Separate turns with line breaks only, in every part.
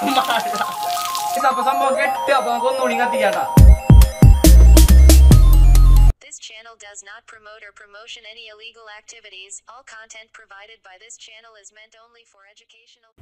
അപ്പൊ സംഭവം കെട്ട് അപ്പൊ നമുക്ക് ഒന്നുകൂടി കത്തിക്കാട്ടാ
This channel does not promote or promotion any illegal activities. All content provided by this channel is meant only for educational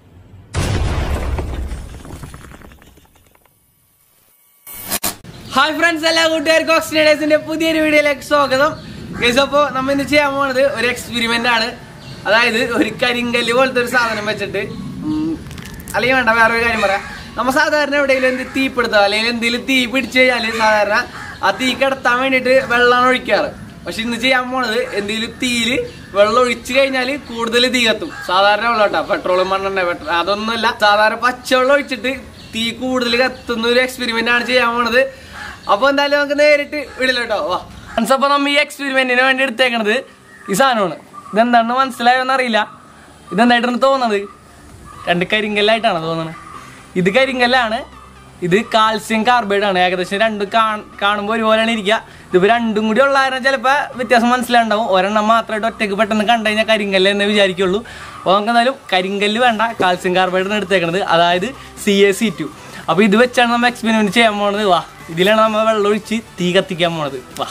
hi friends എല്ലാ കൂട്ടുകാർക്കും ഓക്സിഡേഴ്സിന്റെ പുതിയൊരു വീഡിയോയിലേക്ക് സ്വാഗതം ഗൈസ് അപ്പോൾ നമ്മൾ ഇന്ന് ചെയ്യാൻ പോകുന്നത് ഒരു എക്സ്പെരിമെന്റ് ആണ് അതായത് ഒരു കരിങ്കല്ല് പോലത്തെ ഒരു സാധനം വെച്ചിട്ട് ഉം, അല്ലെങ്കിൽ വേണ്ട വേറെ ഒരു കാര്യം പറയാം നമ്മൾ സാധാരണ എവിടെയെങ്കിലും എന്ത് തീപിടുത്തോ അല്ലെങ്കിൽ എന്തെങ്കിലും തീ പിടിച്ചു കഴിഞ്ഞാൽ സാധാരണ ആ തീ കിടത്താൻ വേണ്ടിയിട്ട് വെള്ളമാണ് ഒഴിക്കാറ് പക്ഷെ ഇന്ന് ചെയ്യാൻ പോണത് എന്തെങ്കിലും തീയിൽ വെള്ളം ഒഴിച്ചു കഴിഞ്ഞാൽ കൂടുതൽ തീ കത്തും സാധാരണ വെള്ളം കേട്ടോ പെട്രോളും മണ്ണെണ്ണ പെട്രോൾ അതൊന്നുമല്ല സാധാരണ പച്ചവെള്ളം ഒഴിച്ചിട്ട് തീ കൂടുതൽ കത്തുന്ന ഒരു എക്സ്പെരിമെന്റ് ആണ് ചെയ്യാൻ പോണത് അപ്പൊ എന്തായാലും നമുക്ക് നേരിട്ട് വിടില്ല കേട്ടോ വാ ഫ്രണ്ട്സ് അപ്പൊ നമ്മ ഈ എക്സ്പെരിമെന്റിന് വേണ്ടി എടുത്തേക്കണത് ഈ സാധനമാണ് ഇതെന്താണെന്ന് മനസ്സിലായോന്ന് അറിയില്ല ഇതെന്തായിട്ടാണ് തോന്നുന്നത് രണ്ട് കരിങ്കല്ലായിട്ടാണ് തോന്നുന്നത് ഇത് കരിങ്കല്ലാണ് ഇത് കാൽസ്യം കാർബൈഡ് ആണ് ഏകദേശം രണ്ടും കാണുമ്പോൾ ഒരുപോലെയാണ് ഇരിക്കുക ഇതിപ്പോ രണ്ടും കൂടി ഉള്ള കാരണം ചിലപ്പോൾ വ്യത്യാസം മനസ്സിലാണ്ടാവും ഒരെണ്ണം മാത്രമായിട്ട് ഒറ്റയ്ക്ക് പെട്ടെന്ന് കണ്ടു കഴിഞ്ഞാൽ കരിങ്കല്ല് എന്ന് വിചാരിക്കുള്ളൂ അപ്പോൾ നമുക്ക് എന്തായാലും കരിങ്കല്ല് വേണ്ട കാൽസ്യം കാർബൈഡാണ് എടുത്തേക്കണത് അതായത് സി എ സി ടു അപ്പോൾ ഇത് വെച്ചാണ് നമ്മൾ എക്സ്പെരിമെന്റ് ചെയ്യാൻ പോണത് വാ ഇതിലാണ് നമ്മൾ വെള്ളം ഒഴിച്ച് തീ കത്തിക്കാൻ പോണത് വാ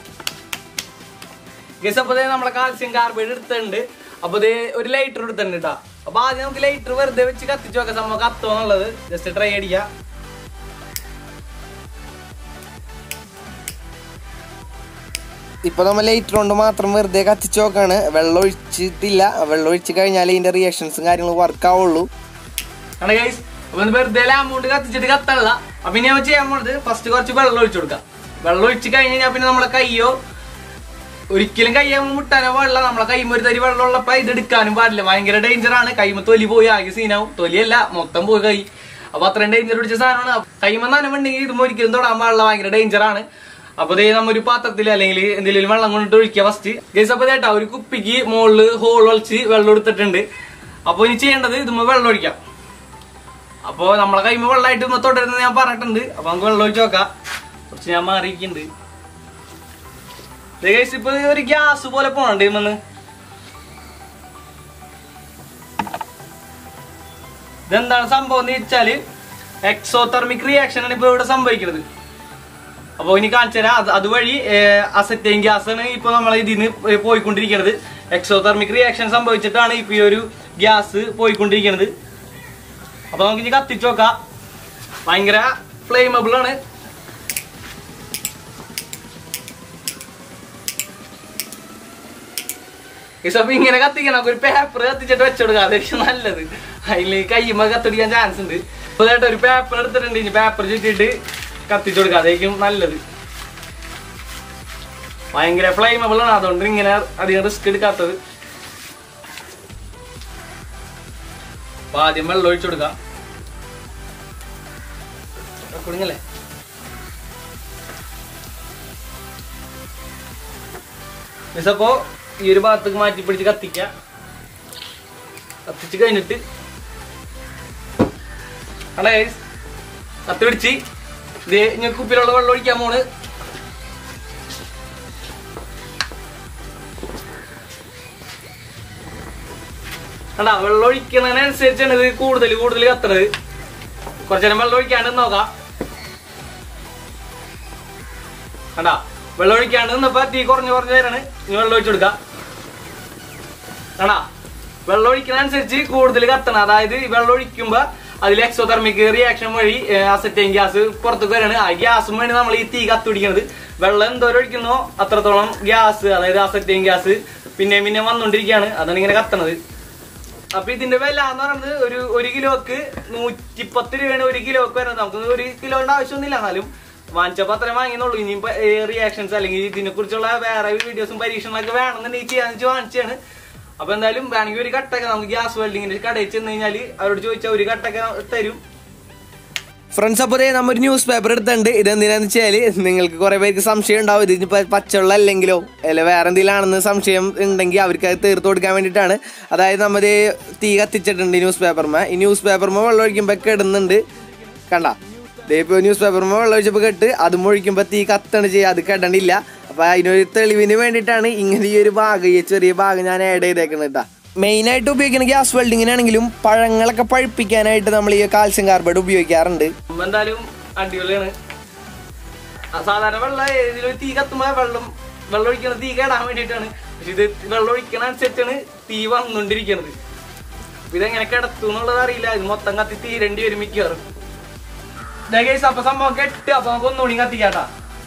ഗസ് അപ്പോൾ നമ്മളെ കാൽസ്യം കാർബൈഡ് എടുത്തിട്ടുണ്ട് അപ്പോൾ ഇത് ഒരു ലൈറ്റർ എടുത്തിട്ടുണ്ട് കേട്ടോ അപ്പോൾ ആദ്യം നമുക്ക് ലൈറ്റർ വെറുതെ വെച്ച് കത്തിച്ച് നോക്കാം സംഭവം കത്തോ എന്നുള്ളത് ജസ്റ്റ് ട്രൈ അടിക്കാം
ഇപ്പൊ നമ്മൾ ലൈറ്റർ കൊണ്ട് മാത്രം വെറുതെ കത്തിച്ച് നോക്കാണ് വെള്ളം ഒഴിച്ചിട്ടില്ല വെള്ളം ഒഴിച്ച് കഴിഞ്ഞാൽ ഇതിന്റെ റിയാക്ഷൻസും കാര്യങ്ങളും വർക്ക് ആവുള്ളൂ
ആണ് ഗൈസ് അപ്പൊ ഇത് വെറുതെ ലാമൗണ്ട് കത്തിച്ചിട്ട് കത്തല്ല അപ്പൊ ഇനി നമ്മൾ ചെയ്യാൻ പോണത് ഫസ്റ്റ് കുറച്ച് വെള്ളം ഒഴിച്ചു കൊടുക്കാം വെള്ളം ഒഴിച്ച് കഴിഞ്ഞ് കഴിഞ്ഞാൽ പിന്നെ നമ്മളെ കയ്യോ ഒരിക്കലും കയ്യാകുമ്പോൾ മുട്ടാനോ പാടില്ല നമ്മളെ കൈമ ഒരു തരി വെള്ളം ഉള്ളപ്പോ ഇത് എടുക്കാനും പാടില്ല ഭയങ്കര ഡേഞ്ചർ ആണ് കൈമ തൊലി പോയി ആകെ സീനാവും തൊലിയല്ല മൊത്തം പോയി കൈ അപ്പൊ അത്രയും ഡേഞ്ചർ പിടിച്ച സാധനമാണ് കൈമ നനവുണ്ടെങ്കിൽ ഇടുമ്പോ ഒരിക്കലും തൊടാൻ പാടില്ല ഭയങ്കര ഡേഞ്ചർ ആണ് അപ്പൊ ദേ നമ്മ ഒരു പാത്രത്തിൽ അല്ലെങ്കിൽ എന്തെങ്കിലും വെള്ളം കൊണ്ടിട്ട് ഒഴിക്കുക ഫസ്റ്റ് ഗൈസ് അപ്പൊ ചേട്ടാ ഒരു കുപ്പിക്ക് മുകളില് ഹോൾ ഒളിച്ച് വെള്ളം എടുത്തിട്ടുണ്ട് അപ്പൊ ഇനി ചെയ്യേണ്ടത് ഇതുമ്പോ വെള്ളം ഒഴിക്കാം അപ്പോ നമ്മളെ കൈമ വെള്ളമായിട്ട് ഇമ്മ തുടരുന്നത് ഞാൻ പറഞ്ഞിട്ടുണ്ട് അപ്പൊ നമുക്ക് വെള്ളം ഒഴിച്ച് നോക്കാം കുറച്ച് ഞാൻ മാറിയിട്ടുണ്ട് ദേ guys, ഇപ്പൊ ഒരു ഗ്യാസ് പോലെ പോണണ്ട് ഇമ്മന്ന് ഇതെന്താണ് സംഭവം എന്ന് വെച്ചാല് എക്സോതെർമിക് റിയാക്ഷൻ ആണ് ഇപ്പൊ ഇവിടെ സംഭവിക്കുന്നത് അപ്പൊ ഇനി കാണിച്ചു തരാം അത് അതുവഴി അസറ്റൈൻ ഗ്യാസ് ആണ് ഇപ്പൊ നമ്മൾ ഇതിന് പോയിക്കൊണ്ടിരിക്കുന്നത് എക്സോതെർമിക് റിയാക്ഷൻ സംഭവിച്ചിട്ടാണ് ഇപ്പൊ ഈ ഒരു ഗ്യാസ് പോയിക്കൊണ്ടിരിക്കുന്നത് അപ്പൊ നമുക്ക് ഇനി കത്തിച്ച് നോക്കാം ഭയങ്കര ഫ്ലെയിമബിൾ ആണ് ഗയ്സ്, അപ്പൊ ഇങ്ങനെ കത്തിക്കണം ഒരു പേപ്പർ കത്തിച്ചിട്ട് വെച്ചെടുക്കുക അതായിരിക്കും നല്ലത് അതിൽ കയ്യുമ്പോ കത്തിടിക്കാൻ ചാൻസ് ഉണ്ട് അപ്പൊ ചേട്ടാ ഒരു പേപ്പർ എടുത്തിട്ടുണ്ട് ഇനി പേപ്പർ ചുറ്റിട്ട് കത്തിച്ചു കൊടുക്കുക അതായിരിക്കും നല്ലത് ഭയങ്കര ഫ്ലെയിമബിൾ ആണ് അതുകൊണ്ട് ഇങ്ങനെ അധികം റിസ്ക് എടുക്കാത്തത് അപ്പൊ ആദ്യം വെള്ളം ഒഴിച്ചു കൊടുക്കാം കുടുങ്ങല്ലേ മിസ് അപ്പോ ഈ ഒരു ഭാഗത്തേക്ക് മാറ്റി പിടിച്ച് കത്തിക്ക കത്തിച്ച് കഴിഞ്ഞിട്ട് കണ്ട guys? കത്തി പിടിച്ച് ഇത് ഇനി കുപ്പിയിലുള്ള വെള്ളം ഒഴിക്കാൻ പോണ് കണ്ടാ വെള്ളം ഒഴിക്കുന്നതിനനുസരിച്ചാണ് ഇത് കൂടുതൽ കൂടുതൽ കത്തണത് കുറച്ചു നേരം വെള്ളം ഒഴിക്കാണ്ട് നോക്കാം കണ്ടാ വെള്ളം ഒഴിക്കാണ്ട് നിന്നപ്പോ തീ കുറഞ്ഞു കുറഞ്ഞു വരാണ് ഇനി വെള്ളം ഒഴിച്ചു കൊടുക്കാം കണ്ടാ വെള്ളം ഒഴിക്കുന്നതനുസരിച്ച് കൂടുതൽ കത്തണം അതായത് ഈ വെള്ളം ഒഴിക്കുമ്പോ അതിൽ എക്സോതെർമിക് റിയാക്ഷൻ വഴി അസറ്റൈൻ ഗ്യാസ് പുറത്തേക്ക് വരാണ് ആ ഗ്യാസും വേണ്ടി നമ്മൾ ഈ തീ കത്തുപിടിക്കുന്നത് വെള്ളം എന്തോരം ഒഴിക്കുന്നോ അത്രത്തോളം ഗ്യാസ് അതായത് അസറ്റൈൻ ഗ്യാസ് പിന്നെ പിന്നെ വന്നുകൊണ്ടിരിക്കുകയാണ് അതാണ് ഇങ്ങനെ കത്തണത് അപ്പൊ ഇതിന്റെ വില എന്ന് പറയുന്നത് ഒരു ഒരു കിലോക്ക് നൂറ്റിപ്പത്ത് രൂപയാണ് ഒരു കിലോക്ക് വരുന്നത് നമുക്ക് ഒരു കിലോന്റെ ആവശ്യമൊന്നുമില്ല എന്നാലും വാങ്ങിച്ചപ്പോ അത്രയും വാങ്ങിയെന്നുള്ളൂ ഇനി റിയാക്ഷൻസ് അല്ലെങ്കിൽ ഇതിനെ കുറിച്ചുള്ള വേറെ വീഡിയോസും പരീക്ഷണങ്ങളൊക്കെ വേണമെന്നുണ്ടെങ്കിൽ ചെയ്യാന്ന് വെച്ച് വാങ്ങിച്ചാണ് അപ്പൊ എന്തായാലും വേണമെങ്കിൽ ഒരു കട്ടൊക്കെ നമുക്ക് ഗ്യാസ് വെൽഡിങ്ങിന്റെ കടയിൽ ചെന്ന് കഴിഞ്ഞാൽ അവരോട് ചോദിച്ചാൽ ഒരു കട്ടൊക്കെ തരും
ഫ്രണ്ട്സ് അപ്പോൾ ദേ നമ്മ ഒരു ന്യൂസ് പേപ്പർ എടുത്തിട്ടുണ്ട് ഇതെന്തിനാന്ന് വെച്ചാല് നിങ്ങൾക്ക് കുറെ പേർക്ക് സംശയം ഉണ്ടാവും ഇതിനിപ്പോ പച്ചവെള്ളം അല്ലെങ്കിലോ അല്ല വേറെ എന്തെങ്കിലും ആണെന്ന് സംശയം ഉണ്ടെങ്കിൽ അവർക്ക് അത് തീർത്ത് കൊടുക്കാൻ വേണ്ടിയിട്ടാണ് അതായത് നമ്മൾ തീ കത്തിച്ചിട്ടുണ്ട് ഈ ന്യൂസ് പേപ്പർമ ഈ ന്യൂസ് പേപ്പർമ വെള്ളം ഒഴിക്കുമ്പോൾ കെടുന്നുണ്ട് കണ്ട ദേ ഇപ്പോൾ ന്യൂസ് പേപ്പർമ വെള്ളം ഒഴിച്ചപ്പോൾ കെട്ട് അതും ഒഴിക്കുമ്പോൾ തീ കത്തണ് ചെയ്യുക അത് കെടണ്ടില്ല അപ്പൊ അതിനൊരു തെളിവിന് വേണ്ടിയിട്ടാണ് ഇങ്ങനെ ഈ ഒരു ഭാഗം ഈ ചെറിയ ഭാഗം ഞാൻ ആഡ് ചെയ്തേക്കുന്നത് കേട്ടാ മെയിനായിട്ട് ഉപയോഗിക്കുന്ന ഗ്യാസ് വെൽഡിങ്ങിനാണെങ്കിലും പഴങ്ങളൊക്കെ പഴുപ്പിക്കാനായിട്ട് നമ്മൾ ഈ കാൽസ്യം കാർബൈഡ് ഉപയോഗിക്കാറുണ്ട്
സംഭവം എന്തായാലും അടിപൊളിയാണ് ആ, സാധാരണ വെള്ളം ഇതിലൊരു തീ കത്തുമ്പോ വെള്ളം വെള്ളം ഒഴിക്കണ തീ കേടാൻ വേണ്ടിയിട്ടാണ് പക്ഷെ ഇത് വെള്ളം ഒഴിക്കണ അനുസരിച്ചാണ് തീ വന്നുകൊണ്ടിരിക്കണത് അപ്പൊ ഇതെങ്ങനെ കിടത്തും എന്നുള്ളത് അറിയില്ല ഇത് മൊത്തം കത്തി തീരണ്ടി വരും മിക്കവാറും ദേ guys, അപ്പൊ സംഭവം കെട്ട് അപ്പൊ നമുക്ക് ഒന്നുകൂടി കത്തിക്കാട്ടാ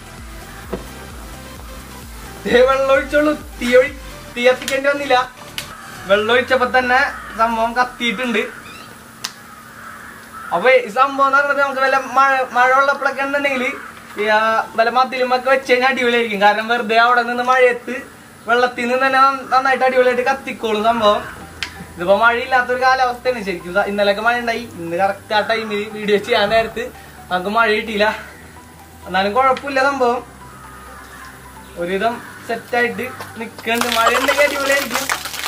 ദേ വെള്ളം ഒഴിച്ചോളൂ തീ ഒഴി തീ കത്തിക്കേണ്ടി വന്നില്ല വെള്ളം ഒഴിച്ചപ്പോ തന്നെ സംഭവം കത്തിയിട്ടുണ്ട് അപ്പൊ ഈ സംഭവം എന്ന് പറഞ്ഞത് നമുക്ക് വല്ല മഴ മഴ ഉള്ളപ്പോഴൊക്കെ ഉണ്ടെങ്കിൽ ഈ ആ വല്ല മത്തിലുമൊക്കെ വെച്ച് കഴിഞ്ഞാൽ അടിപൊളിയായിരിക്കും കാരണം വെറുതെ അവിടെ നിന്ന് മഴയത്ത് വെള്ളത്തിൽ നിന്ന് തന്നെ നന്ന- നന്നായിട്ട് അടിപൊളിയായിട്ട് കത്തിക്കോളും സംഭവം ഇതിപ്പോ മഴയില്ലാത്തൊരു കാലാവസ്ഥയാണ് ശരിക്കും ദാ ഇന്നലെയൊക്കെ മഴ ഉണ്ടായി ഇന്ന് കറക്റ്റ് ആ ടൈമിൽ വീഡിയോ ചെയ്യാൻ നേരത്ത് നമുക്ക് മഴ കിട്ടിയില്ല എന്നാലും കുഴപ്പമില്ല സംഭവം ഒരുവിധം സെറ്റായിട്ട് നിൽക്കുന്നുണ്ട് മഴ ഉണ്ടെങ്കിൽ അടിപൊളിയായിരിക്കും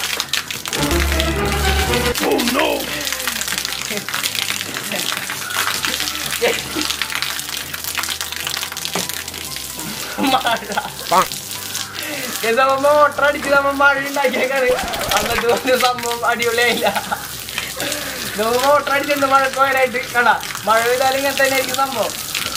മോട്ടർ അടിച്ച് നമ്മ മഴ ഉണ്ടാക്കിയേക്കാണ് എന്നിട്ട് ഒരു സംഭവം അടിപൊളിയായില്ല മോട്ടർ അടിച്ചിട്ടുണ്ട് മഴ പോയാലായിട്ട് കണ്ട മഴ പെയ്താലും ഇങ്ങനെ തന്നെ ആയിരിക്കും സംഭവം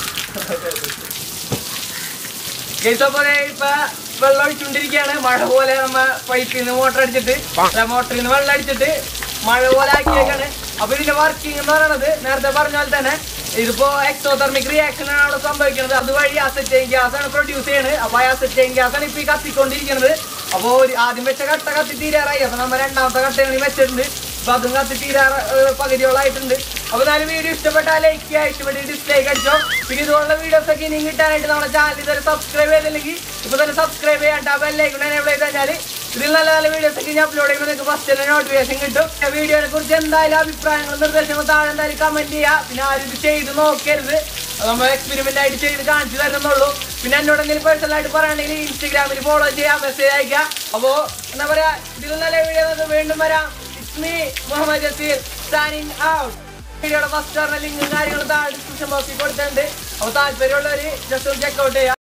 ഗൈസ് പോലെ ഇപ്പൊ വെള്ളം ഒഴിച്ചുകൊണ്ടിരിക്കുകയാണ് മഴ പോലെ നമ്മ പൈപ്പിൽ നിന്ന് മോട്ടർ അടിച്ചിട്ട് മോട്ടറിൽ നിന്ന് വെള്ളം അടിച്ചിട്ട് മഴ പോലെ ആക്കിയേക്കാണ് അപ്പൊ ഇതിന്റെ വർക്കിംഗ് എന്ന് പറയുന്നത് നേരത്തെ പറഞ്ഞ പോലെ തന്നെ ഇതിപ്പോ എക്സോതെർമിക് റിയാക്ഷൻ ആണ് അവിടെ സംഭവിക്കുന്നത് അതുവഴി അസറ്റൈൻ ഗ്യാസ് ആണ് പ്രൊഡ്യൂസ് ചെയ്യുന്നത് അപ്പൊ ആ അസറ്റൈൻ ഗ്യാസ് ആണ് ഇപ്പൊ ഈ കത്തിക്കൊണ്ടിരിക്കുന്നത് അപ്പൊ ഒരു ആദ്യം വെച്ച കട്ട കത്തി തീരാറായി അപ്പൊ നമ്മ രണ്ടാമത്തെ കട്ടയാണ് ഈ വെച്ചിട്ടുണ്ട് അപ്പൊ അതും കത്തി തീരാറ ഏഹ് പകുതിയോളായിട്ടുണ്ട് അപ്പൊ നാല് വീഡിയോ ഇഷ്ടപ്പെട്ടാൽ ലൈക്ക് ചെയ്യുക ഇഷ്ടപ്പെട്ട് ഡിസ്ലൈക്ക് അടിച്ചോ പിന്നെ ഇതുപോലുള്ള വീഡിയോസ് ഒക്കെ ഇനി കിട്ടാനായിട്ട് നമ്മുടെ ചാനൽ ഇതുവരെ സബ്സ്ക്രൈബ് ചെയ്തില്ലെങ്കിൽ ഇപ്പൊ തന്നെ സബ്സ്ക്രൈബ് ചെയ്യാൻ ആ ബെല്ലൈക്കൺ എനേബിൾ ചെയ്ത് കഴിഞ്ഞാൽ ഇതിൽ നല്ല നല്ല വീഡിയോസ് ഒക്കെ ഞാൻ അപ്ലോഡ് ചെയ്യുമ്പോൾ നിങ്ങൾക്ക് ഫസ്റ്റ് തന്നെ നോട്ടിഫിക്കേഷൻ കിട്ടും വീഡിയോനെ കുറിച്ച് എന്തായാലും അഭിപ്രായങ്ങളും നിർദ്ദേശങ്ങളും താഴെ എന്തായാലും കമന്റ് ചെയ്യുക പിന്നെ ആരും ഇത് ചെയ്ത് നോക്കരുത് അത് നമ്മൾ എക്സ്പെരിമെന്റ് ആയിട്ട് ചെയ്ത് കാണിച്ചു തരുന്നുള്ളൂ പിന്നെ എന്നോട് എന്തെങ്കിലും പേഴ്സണൽ ആയിട്ട് പറയുകയാണെങ്കിൽ ഇൻസ്റ്റാഗ്രാമിൽ ഫോളോ ചെയ്യാം മെസ്സേജ് അയക്കാം അപ്പോ എന്താ പറയാ ഇതിൽ നല്ല വീഡിയോ വീണ്ടും വരാം it's me Muhammad Jaseer signing out വീഡിയോയുടെ ഫസ്റ്റ് പറഞ്ഞ ലിങ്കും കാര്യങ്ങളും താഴെ ഡിസ്ക്രിപ്ഷൻ ബോക്സിൽ കൊടുത്തിട്ടുണ്ട് അപ്പോൾ താല്പര്യമുള്ളവർ ജസ്റ്റ് ഒന്ന് ചെക്ക് ഔട്ട് ചെയ്യാം